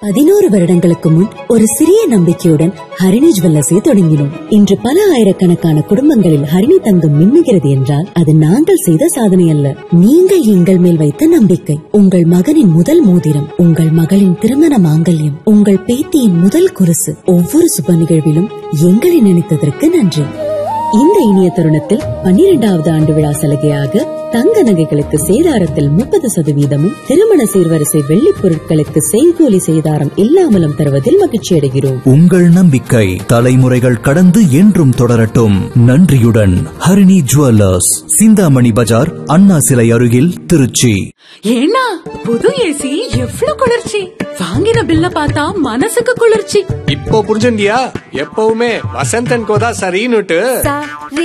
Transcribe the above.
பதினோரு வருடங்களுக்கு முன் ஒரு சிறிய நம்பிக்கையுடன் ஹரிணி ஜுவல்லர்ஸை தொடங்கினோம் இன்று பல ஆயிரக்கணக்கான குடும்பங்களில் ஹரிணி தங்கம் மின்னுகிறது என்றால் அது நாங்கள் செய்த சாதனை அல்ல நீங்கள் எங்கள் மேல் வைத்த நம்பிக்கை உங்கள் மகனின் முதல் மோதிரம் உங்கள் மகளின் திருமண மாங்கல்யம் உங்கள் பேத்தியின் முதல் குருசு ஒவ்வொரு சுப நிகழ்விலும் எங்களை நினைத்ததற்கு நன்றி இந்த இனிய தருணத்தில் பன்னிரெண்டாவது ஆண்டு விழா சலுகையாக தங்க நகைகளுக்கு சேதாரத்தில் முப்பது சதவீதமும் திருமண சீர்வரிசை வெள்ளிப் பொருட்களுக்கு செய்கூலி சேதாரம் இல்லாமலும் தருவதில் மகிழ்ச்சி அடைகிறோம் உங்கள் நம்பிக்கை தலைமுறைகள் கடந்து என்றும் தொடரட்டும் நன்றியுடன் ஹரிணி ஜுவல்லர்ஸ் சிந்தாமணி பஜார் அண்ணா சிலை அருகில் திருச்சி ஏன்னா புது ஏசி எவ்வளவு குளிர்ச்சி வாங்கின பில்ல பார்த்தா மனசுக்கு குளிர்ச்சி இப்போ புரிஞ்சுண்டியா எப்பவுமே வசந்தன் கோதா சரின்னுட்டு